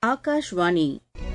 ஆகாஷ்வாணி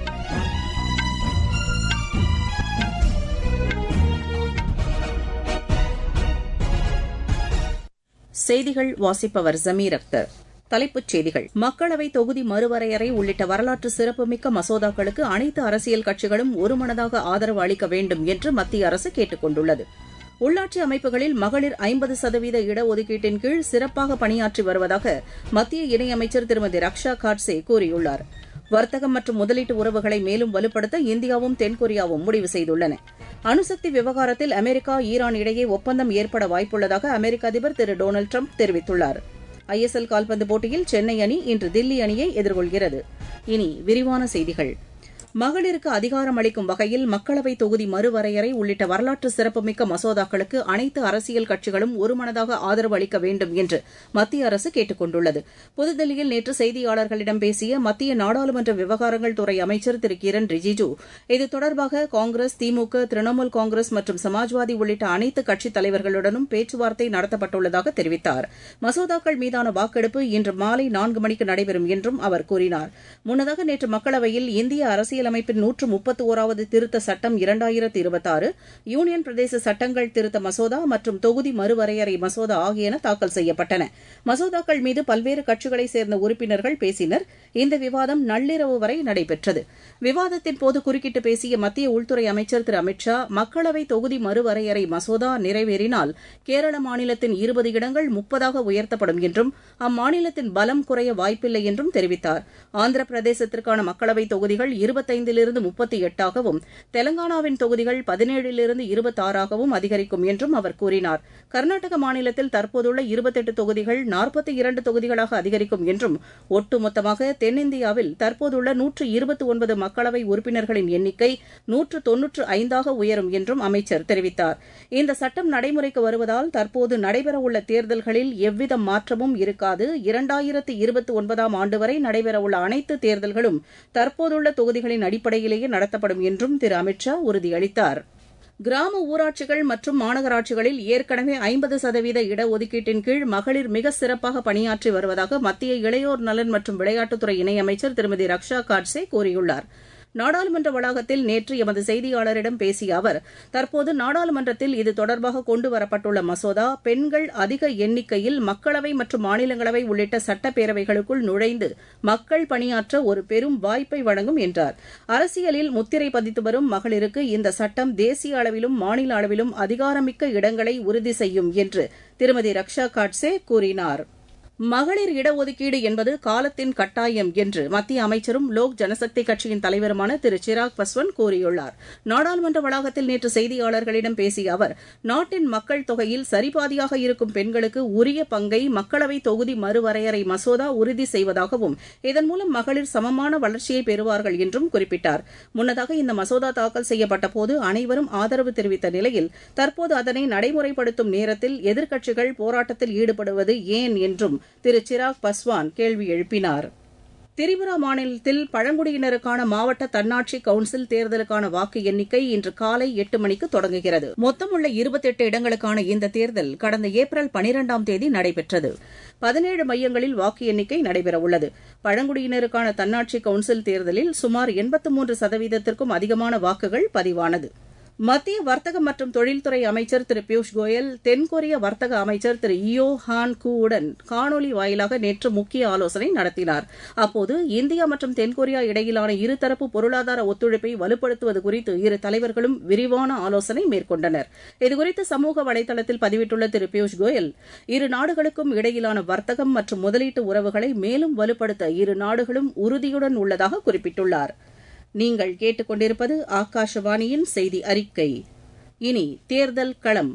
செய்திகள் வாசிப்பவர் ஜமீர் அக்தர் தலைப்புச் செய்திகள் மக்களவை தொகுதி மறுவரையறை உள்ளிட்ட வரலாற்று சிறப்புமிக்க மசோதாக்களுக்கு அனைத்து அரசியல் கட்சிகளும் ஒருமனதாக ஆதரவு அளிக்க வேண்டும் என்று மத்திய அரசு கேட்டுக் கொண்டுள்ளது உள்ளாட்சி அமைப்புகளில் மகளிர் ஐம்பது சதவீத இடஒதுக்கீட்டின் கீழ் சிறப்பாக பணியாற்றி வருவதாக மத்திய இணையமைச்சர் திருமதி ரக்ஷா காட்சே கூறியுள்ளார் வர்த்தகம் மற்றும் முதலீட்டு உறவுகளை மேலும் வலுப்படுத்த இந்தியாவும் தென்கொரியாவும் முடிவு செய்துள்ளன அணுசக்தி விவகாரத்தில் அமெரிக்கா ஈரான் இடையே ஒப்பந்தம் ஏற்பட வாய்ப்புள்ளதாக அமெரிக்க அதிபர் திரு டொனால்டு ட்ரம்ப் தெரிவித்துள்ளார் ஐஎஸ்எல் கால்பந்து போட்டியில் சென்னை அணி இன்று தில்லி அணியை எதிர்கொள்கிறது இனி விரிவான செய்திகள் மகளிருக்கு அதிகாரம் அளிக்கும் வகையில் மக்களவை தொகுதி மறுவரையறை உள்ளிட்ட வரலாற்று சிறப்புமிக்க மசோதாக்களுக்கு அனைத்து அரசியல் கட்சிகளும் ஒருமனதாக ஆதரவு அளிக்க வேண்டும் என்று மத்திய அரசு கேட்டுக் கொண்டுள்ளது புதுதில்லியில் நேற்று செய்தியாளர்களிடம் பேசிய மத்திய நாடாளுமன்ற விவகாரங்கள் துறை அமைச்சர் திரு கிரண் ரிஜிஜு இது தொடர்பாக காங்கிரஸ் திமுக திரிணாமுல் காங்கிரஸ் மற்றும் சமாஜ்வாதி உள்ளிட்ட அனைத்து கட்சித் தலைவர்களுடனும் பேச்சுவார்த்தை நடத்தப்பட்டுள்ளதாக தெரிவித்தார் மசோதாக்கள் மீதான வாக்கெடுப்பு இன்று மாலை நான்கு மணிக்கு நடைபெறும் என்றும் அவர் கூறினார் முன்னதாக நேற்று மக்களவையில் இந்திய அரசியல் அரசியலமைப்பின் நூற்று முப்பத்தி ஓராவது திருத்த சட்டம் இரண்டாயிரத்து இருபத்தாறு யூனியன் பிரதேச சட்டங்கள் திருத்த மசோதா மற்றும் தொகுதி மறுவரையறை மசோதா ஆகியன தாக்கல் செய்யப்பட்டன மசோதாக்கள் மீது பல்வேறு கட்சிகளைச் சேர்ந்த உறுப்பினர்கள் பேசினர் இந்த விவாதம் நள்ளிரவு வரை நடைபெற்றது விவாதத்தின் போது குறுக்கிட்டு பேசிய மத்திய உள்துறை அமைச்சர் திரு அமித் ஷா மக்களவை தொகுதி மறுவரையறை மசோதா நிறைவேறினால் கேரள மாநிலத்தின் இருபது இடங்கள் முப்பதாக உயர்த்தப்படும் என்றும் அம்மாநிலத்தின் பலம் குறைய வாய்ப்பில்லை என்றும் தெரிவித்தார் ஆந்திர பிரதேசத்திற்கான மக்களவை தொகுதிகள் இருபத்தி இருபத்தைந்திலிருந்து முப்பத்தி எட்டாகவும் தெலங்கானாவின் தொகுதிகள் பதினேழிலிருந்து இருபத்தாறாகவும் அதிகரிக்கும் என்றும் அவர் கூறினார் கர்நாடக மாநிலத்தில் தற்போதுள்ள இருபத்தெட்டு தொகுதிகள் நாற்பத்தி இரண்டு தொகுதிகளாக அதிகரிக்கும் என்றும் ஒட்டுமொத்தமாக தென்னிந்தியாவில் தற்போதுள்ள நூற்று இருபத்தி ஒன்பது மக்களவை உறுப்பினர்களின் எண்ணிக்கை நூற்று தொன்னூற்று ஐந்தாக உயரும் என்றும் அமைச்சர் தெரிவித்தார் இந்த சட்டம் நடைமுறைக்கு வருவதால் தற்போது நடைபெறவுள்ள தேர்தல்களில் எவ்வித மாற்றமும் இருக்காது இரண்டாயிரத்து இருபத்தி ஒன்பதாம் ஆண்டு வரை நடைபெறவுள்ள அனைத்து தேர்தல்களும் தற்போதுள்ள தொகுதிகளின் அடிப்படையிலேயே நடத்தப்படும் என்றும் திரு அமித் ஷா உறுதியளித்தார் கிராம ஊராட்சிகள் மற்றும் மாநகராட்சிகளில் ஏற்கனவே ஐம்பது சதவீத இடஒதுக்கீட்டின் கீழ் மகளிர் மிக சிறப்பாக பணியாற்றி வருவதாக மத்திய இளையோர் நலன் மற்றும் விளையாட்டுத்துறை இணையமைச்சர் திருமதி ரக்ஷா காட்சே கூறியுள்ளார் நாடாளுமன்ற வளாகத்தில் நேற்று எமது செய்தியாளரிடம் பேசிய அவர் தற்போது நாடாளுமன்றத்தில் இது தொடர்பாக கொண்டு வரப்பட்டுள்ள மசோதா பெண்கள் அதிக எண்ணிக்கையில் மக்களவை மற்றும் மாநிலங்களவை உள்ளிட்ட சட்டப்பேரவைகளுக்குள் நுழைந்து மக்கள் பணியாற்ற ஒரு பெரும் வாய்ப்பை வழங்கும் என்றார் அரசியலில் முத்திரை பதித்து வரும் மகளிருக்கு இந்த சட்டம் தேசிய அளவிலும் மாநில அளவிலும் அதிகாரமிக்க இடங்களை உறுதி செய்யும் என்று திருமதி ரக்ஷா காட்சே கூறினார் மகளிர் இடஒதுக்கீடு என்பது காலத்தின் கட்டாயம் என்று மத்திய அமைச்சரும் லோக் ஜனசக்தி கட்சியின் தலைவருமான திரு சிராக் பஸ்வான் கூறியுள்ளார் நாடாளுமன்ற வளாகத்தில் நேற்று செய்தியாளர்களிடம் பேசிய அவர் நாட்டின் மக்கள் தொகையில் சரிபாதியாக இருக்கும் பெண்களுக்கு உரிய பங்கை மக்களவை தொகுதி மறுவரையறை மசோதா உறுதி செய்வதாகவும் இதன் மூலம் மகளிர் சமமான வளர்ச்சியை பெறுவார்கள் என்றும் குறிப்பிட்டார் முன்னதாக இந்த மசோதா தாக்கல் செய்யப்பட்ட போது அனைவரும் ஆதரவு தெரிவித்த நிலையில் தற்போது அதனை நடைமுறைப்படுத்தும் நேரத்தில் எதிர்க்கட்சிகள் போராட்டத்தில் ஈடுபடுவது ஏன் என்றும் திரு சிராக் பஸ்வான் கேள்வி எழுப்பினார் திரிபுரா மாநிலத்தில் பழங்குடியினருக்கான மாவட்ட தன்னாட்சி கவுன்சில் தேர்தலுக்கான வாக்கு எண்ணிக்கை இன்று காலை எட்டு மணிக்கு தொடங்குகிறது மொத்தமுள்ள இருபத்தெட்டு இடங்களுக்கான இந்த தேர்தல் கடந்த ஏப்ரல் பனிரெண்டாம் தேதி நடைபெற்றது பதினேழு மையங்களில் வாக்கு எண்ணிக்கை நடைபெறவுள்ளது பழங்குடியினருக்கான தன்னாட்சி கவுன்சில் தேர்தலில் சுமார் எண்பத்து மூன்று சதவீதத்திற்கும் அதிகமான வாக்குகள் பதிவானது மத்திய வர்த்தக மற்றும் தொழில்துறை அமைச்சர் திரு பியூஷ் கோயல் தென்கொரிய வர்த்தக அமைச்சர் திரு இயோ ஹான் கூவுடன் காணொலி வாயிலாக நேற்று முக்கிய ஆலோசனை நடத்தினார் அப்போது இந்தியா மற்றும் தென்கொரியா இடையிலான இருதரப்பு பொருளாதார ஒத்துழைப்பை வலுப்படுத்துவது குறித்து இரு தலைவர்களும் விரிவான ஆலோசனை மேற்கொண்டனர் இதுகுறித்து சமூக வலைதளத்தில் பதிவிட்டுள்ள திரு பியூஷ் கோயல் இரு நாடுகளுக்கும் இடையிலான வர்த்தகம் மற்றும் முதலீட்டு உறவுகளை மேலும் வலுப்படுத்த இரு நாடுகளும் உறுதியுடன் உள்ளதாக குறிப்பிட்டுள்ளார் நீங்கள் கேட்டுக்கொண்டிருப்பது ஆகாஷவாணியின் செய்தி அறிக்கை இனி தேர்தல் களம்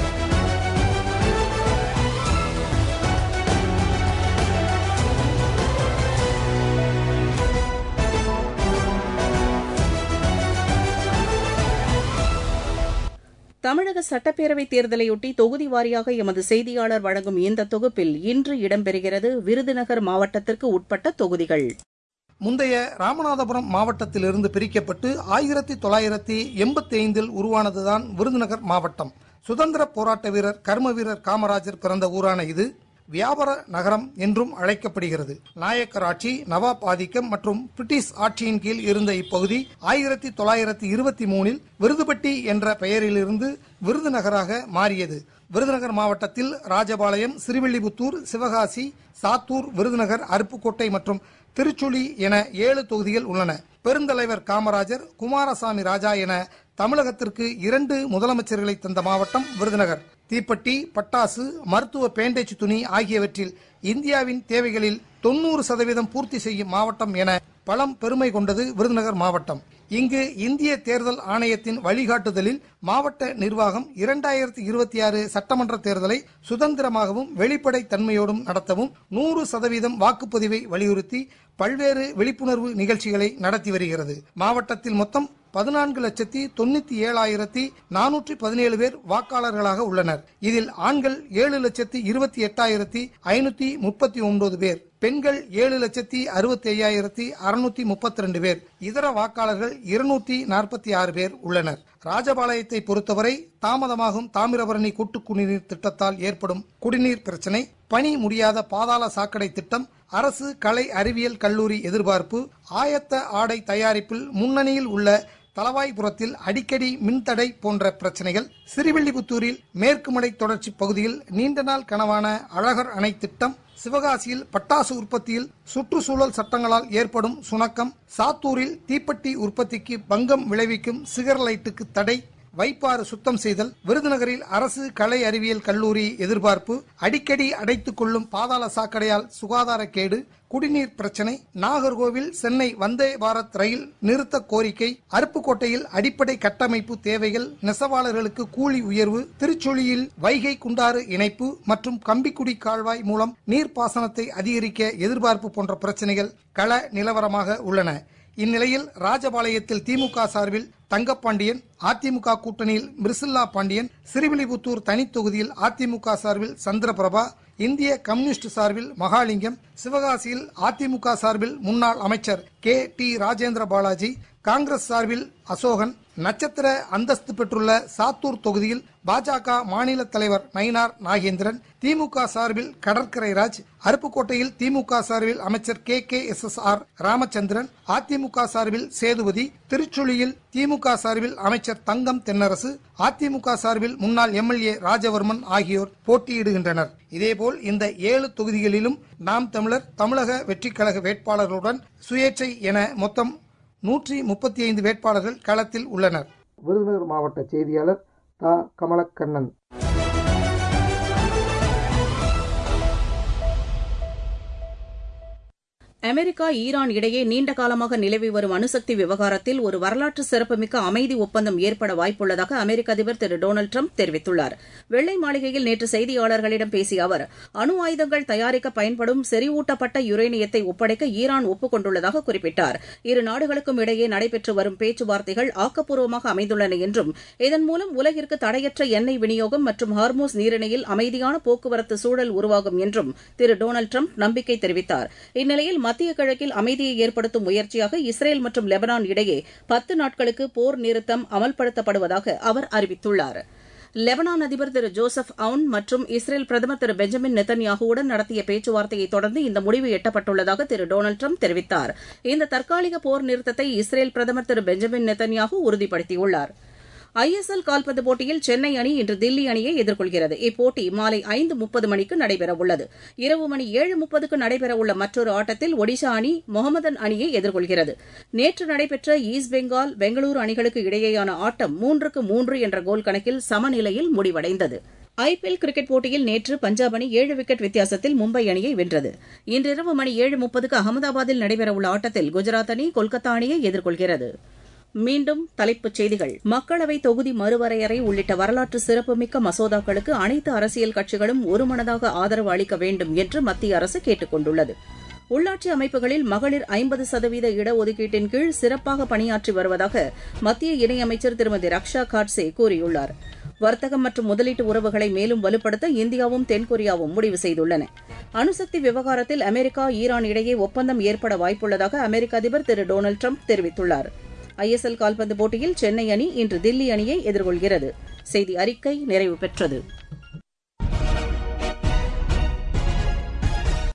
தமிழக சட்டப்பேரவைத் தேர்தலையொட்டி தொகுதி வாரியாக எமது செய்தியாளர் வழங்கும் இந்த தொகுப்பில் இன்று இடம்பெறுகிறது விருதுநகர் மாவட்டத்திற்கு உட்பட்ட தொகுதிகள் முந்தைய ராமநாதபுரம் மாவட்டத்திலிருந்து பிரிக்கப்பட்டு ஆயிரத்தி தொள்ளாயிரத்தி எண்பத்தி ஐந்தில் உருவானதுதான் விருதுநகர் மாவட்டம் சுதந்திர போராட்ட வீரர் கர்ம வீரர் காமராஜர் பிறந்த ஊரான இது வியாபார நகரம் என்றும் அழைக்கப்படுகிறது நாயக்கர் ஆட்சி நவாப் ஆதிக்கம் மற்றும் பிரிட்டிஷ் ஆட்சியின் கீழ் இருந்த இப்பகுதி ஆயிரத்தி தொள்ளாயிரத்தி இருபத்தி மூணில் விருதுபட்டி என்ற பெயரிலிருந்து விருதுநகராக மாறியது விருதுநகர் மாவட்டத்தில் ராஜபாளையம் சிறுவில்லிபுத்தூர் சிவகாசி சாத்தூர் விருதுநகர் அருப்புக்கோட்டை மற்றும் திருச்சுழி என ஏழு தொகுதிகள் உள்ளன பெருந்தலைவர் காமராஜர் குமாரசாமி ராஜா என தமிழகத்திற்கு இரண்டு முதலமைச்சர்களை தந்த மாவட்டம் விருதுநகர் தீப்பெட்டி பட்டாசு மருத்துவ பேண்டேஜ் துணி ஆகியவற்றில் இந்தியாவின் தேவைகளில் தொண்ணூறு சதவீதம் பூர்த்தி செய்யும் மாவட்டம் என பலம் பெருமை கொண்டது விருதுநகர் மாவட்டம் இங்கு இந்திய தேர்தல் ஆணையத்தின் வழிகாட்டுதலில் மாவட்ட நிர்வாகம் இரண்டாயிரத்தி இருபத்தி ஆறு சட்டமன்ற தேர்தலை சுதந்திரமாகவும் வெளிப்படை தன்மையோடும் நடத்தவும் நூறு சதவீதம் வாக்குப்பதிவை வலியுறுத்தி பல்வேறு விழிப்புணர்வு நிகழ்ச்சிகளை நடத்தி வருகிறது மாவட்டத்தில் மொத்தம் பதினான்கு லட்சத்தி தொண்ணூத்தி ஏழாயிரத்தி நானூற்றி பதினேழு பேர் வாக்காளர்களாக உள்ளனர் இதில் ஆண்கள் ஏழு லட்சத்தி இருபத்தி எட்டாயிரத்தி ஐநூத்தி முப்பத்தி ஒன்பது பேர் பெண்கள் ஏழு லட்சத்தி அறுபத்தி ஐயாயிரத்தி அறுநூத்தி முப்பத்தி ரெண்டு பேர் இதர வாக்காளர்கள் இருநூத்தி நாற்பத்தி ஆறு பேர் உள்ளனர் ராஜபாளையத்தை பொறுத்தவரை தாமதமாகும் தாமிரபரணி கூட்டு குடிநீர் திட்டத்தால் ஏற்படும் குடிநீர் பிரச்சினை பணி முடியாத பாதாள சாக்கடை திட்டம் அரசு கலை அறிவியல் கல்லூரி எதிர்பார்ப்பு ஆயத்த ஆடை தயாரிப்பில் முன்னணியில் உள்ள தலவாய்புரத்தில் அடிக்கடி மின்தடை போன்ற பிரச்சனைகள் சிறுவில்லிபுத்தூரில் மேற்கு மலை தொடர்ச்சி பகுதியில் நீண்ட நாள் கனவான அழகர் அணை திட்டம் சிவகாசியில் பட்டாசு உற்பத்தியில் சுற்றுச்சூழல் சட்டங்களால் ஏற்படும் சுணக்கம் சாத்தூரில் தீப்பெட்டி உற்பத்திக்கு பங்கம் விளைவிக்கும் சிகர் லைட்டுக்கு தடை வைப்பாறு சுத்தம் செய்தல் விருதுநகரில் அரசு கலை அறிவியல் கல்லூரி எதிர்பார்ப்பு அடிக்கடி அடைத்துக் கொள்ளும் பாதாள சாக்கடையால் சுகாதாரக்கேடு குடிநீர் பிரச்சனை நாகர்கோவில் சென்னை வந்தே பாரத் ரயில் நிறுத்த கோரிக்கை அருப்புக்கோட்டையில் அடிப்படை கட்டமைப்பு தேவைகள் நெசவாளர்களுக்கு கூலி உயர்வு திருச்சொலியில் வைகை குண்டாறு இணைப்பு மற்றும் கம்பிக்குடி கால்வாய் மூலம் நீர்ப்பாசனத்தை அதிகரிக்க எதிர்பார்ப்பு போன்ற பிரச்சனைகள் கள நிலவரமாக உள்ளன இந்நிலையில் ராஜபாளையத்தில் திமுக சார்பில் தங்கப்பாண்டியன் அதிமுக கூட்டணியில் மிர்சில்லா பாண்டியன் சிறுவில்லிபுத்தூர் தனி தொகுதியில் அதிமுக சார்பில் சந்திரபிரபா இந்திய கம்யூனிஸ்ட் சார்பில் மகாலிங்கம் சிவகாசியில் அதிமுக சார்பில் முன்னாள் அமைச்சர் K T Rajendra Balaji Congress சார்பில் அசோகன் நட்சத்திர அந்தஸ்து பெற்றுள்ள சாத்தூர் தொகுதியில் பாஜக மாநில தலைவர் நயினார் நாகேந்திரன் திமுக சார்பில் கடற்கரை ராஜ் அருப்புக்கோட்டையில் திமுக சார்பில் அமைச்சர் K K S S R Ramachandran AIADMK சார்பில் சேதுபதி திருச்சுழியில் திமுக சார்பில் அமைச்சர் தங்கம் தென்னரசு அதிமுக சார்பில் முன்னாள் எம்எல்ஏ ராஜவர்மன் ஆகியோர் போட்டியிடுகின்றனர் இதேபோல் இந்த ஏழு தொகுதிகளிலும் நாம் தமிழர் தமிழக வெற்றிக் கழக வேட்பாளர்களுடன் சுயேட்சை என மொத்தம் நூற்றி முப்பத்தி ஐந்து வேட்பாளர்கள் களத்தில் உள்ளனர் விருதுநகர் மாவட்ட செய்தியாளர் தா கமலக்கண்ணன் அமெரிக்கா ஈரான் இடையே நீண்ட காலமாக நிலவி வரும் அணுசக்தி விவகாரத்தில் ஒரு வரலாற்று சிறப்புமிக்க அமைதி ஒப்பந்தம் ஏற்பட வாய்ப்புள்ளதாக அமெரிக்க அதிபர் திரு டொனால்டு ட்ரம்ப் தெரிவித்துள்ளார் வெள்ளை மாளிகையில் நேற்று செய்தியாளர்களிடம் பேசிய அவர் அணு ஆயுதங்கள் தயாரிக்க பயன்படும் செறிவூட்டப்பட்ட யுரேனியத்தை ஒப்படைக்க ஈரான் ஒப்புக் கொண்டுள்ளதாக குறிப்பிட்டார் இரு நாடுகளுக்கும் இடையே நடைபெற்று வரும் பேச்சுவார்த்தைகள் ஆக்கப்பூர்வமாக அமைந்துள்ளன என்றும் இதன் மூலம் உலகிற்கு தடையற்ற எண்ணெய் விநியோகம் மற்றும் ஹார்மோஸ் நீரிணையில் அமைதியான போக்குவரத்து சூழல் உருவாகும் என்றும் திரு டொனால்டு ட்ரம்ப் நம்பிக்கை தெரிவித்தார் இந்நிலையில் மத்திய கிழக்கில் அமைதியை ஏற்படுத்தும் முயற்சியாக இஸ்ரேல் மற்றும் லெபனான் இடையே பத்து நாட்களுக்கு போர் நிறுத்தம் அமல்படுத்தப்படுவதாக அவர் அறிவித்துள்ளார் லெபனான் அதிபர் திரு ஜோசப் அவுன் மற்றும் இஸ்ரேல் பிரதமர் திரு பெஞ்சமின் நெத்தன்யாகுவுடன் நடத்திய பேச்சுவார்த்தையை தொடர்ந்து இந்த முடிவு எட்டப்பட்டுள்ளதாக திரு டொனால்டு ட்ரம்ப் தெரிவித்தார் இந்த தற்காலிக போர் நிறுத்தத்தை இஸ்ரேல் பிரதமர் திரு பெஞ்சமின் நெத்தன்யாகு உறுதிப்படுத்தியுள்ளார் ஐஎஸ்எல் கால்பந்து போட்டியில் சென்னை அணி இன்று தில்லி அணியை எதிர்கொள்கிறது இப்போட்டி மாலை ஐந்து முப்பது மணிக்கு நடைபெறவுள்ளது இரவு மணி ஏழு முப்பதுக்கு நடைபெறவுள்ள மற்றொரு ஆட்டத்தில் ஒடிஷா அணி முகமதன் அணியை எதிர்கொள்கிறது நேற்று நடைபெற்ற ஈஸ்ட் பெங்கால் பெங்களூரு அணிகளுக்கு இடையேயான ஆட்டம் மூன்றுக்கு மூன்று என்ற கோல் கணக்கில் சமநிலையில் முடிவடைந்தது ஐபிஎல் கிரிக்கெட் போட்டியில் நேற்று பஞ்சாப் அணி ஏழு விக்கெட் வித்தியாசத்தில் மும்பை அணியை வென்றது இன்றிரவு மணி ஏழு முப்பதுக்கு அகமதாபாத்தில் நடைபெறவுள்ள ஆட்டத்தில் குஜராத் அணி கொல்கத்தா அணியை எதிர்கொள்கிறது மீண்டும் தலைப்புச் செய்திகள் மக்களவை தொகுதி மறுவரையறை உள்ளிட்ட வரலாற்று சிறப்புமிக்க மசோதாக்களுக்கு அனைத்து அரசியல் கட்சிகளும் ஒருமனதாக ஆதரவு அளிக்க வேண்டும் என்று மத்திய அரசு கேட்டுக் கொண்டுள்ளது உள்ளாட்சி அமைப்புகளில் மகளிர் ஐம்பது சதவீத இடஒதுக்கீட்டின் கீழ் சிறப்பாக பணியாற்றி வருவதாக மத்திய இணையமைச்சர் திருமதி ரக்ஷா காட்சே கூறியுள்ளார் வர்த்தகம் மற்றும் முதலீட்டு உறவுகளை மேலும் வலுப்படுத்த இந்தியாவும் தென்கொரியாவும் முடிவு செய்துள்ளன அணுசக்தி விவகாரத்தில் அமெரிக்கா ஈரான் இடையே ஒப்பந்தம் ஏற்பட வாய்ப்புள்ளதாக அமெரிக்க அதிபர் திரு டொனால்டு ட்ரம்ப் தெரிவித்துள்ளார் ஐஎஸ்எல் கால்பந்து போட்டியில் சென்னை அணி இன்று தில்லி அணியை எதிர்கொள்கிறது செய்தி அறிக்கை நிறைவு பெற்றது